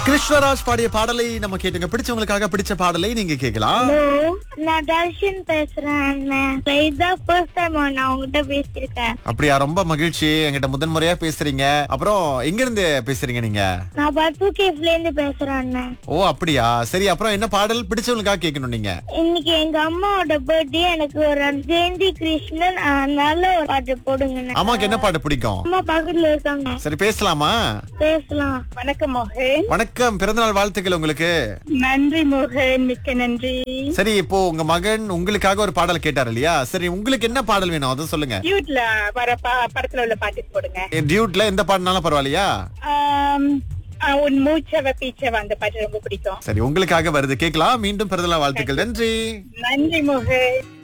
கிருஷ்ணராஜ் பாடிய பாடலை நம்ம கேட்டுங்க பிடிச்சவங்களுக்காக பிடிச்ச பாடலை நீங்க கேட்கலாம் ஹலோ நான் தர்ஷன் பேசுறேன் அண்ணன் இதுதான் ஃபர்ஸ்ட் டைம் நான் உங்ககிட்ட பேசியிருக்கேன் அப்படியா ரொம்ப மகிழ்ச்சி என்கிட்ட முதன் முறையா பேசுறீங்க அப்புறம் எங்க இருந்து பேசுறீங்க நீங்க நான் பத்து கேஃப்ல இருந்து பேசுறேன் அண்ணன் ஓ அப்படியா சரி அப்புறம் என்ன பாடல் பிடிச்சவங்களுக்காக கேட்கணும் நீங்க இன்னைக்கு எங்க அம்மாவோட பர்த்டே எனக்கு ஒரு ஜெயந்தி கிருஷ்ணன் அதனால ஒரு பாட்டு போடுங்க அண்ணன். அம்மாக்கு என்ன பாட்டு பிடிக்கும் அம்மா பக்கத்துல இருக்காங்க சரி பேசலாமா பேசலாம் வணக்கம் மோகன் வணக்கம் பிறந்தநாள் வாழ்த்துக்கள் உங்களுக்கு நன்றி மோகன் மிக்க நன்றி சரி இப்போ உங்க மகன் உங்களுக்காக ஒரு பாடல் கேட்டார் இல்லையா சரி உங்களுக்கு என்ன பாடல் வேணும் அதை சொல்லுங்க டியூட்ல வர பா- படத்துல உள்ள பாட்டு போடுங்க டியூட்ல எந்த பாடினாலும் பரவாயில்லையா ஆம், ஆ, உன் மூச்சவ பீச்சவ அந்த பாட்டு ரொம்ப பிடிக்கும் சரி உங்களுக்காக வருது கேட்கலாம் மீண்டும் பிறந்தநாள் வாழ்த்துக்கள் நன்றி நன்றி மோகன்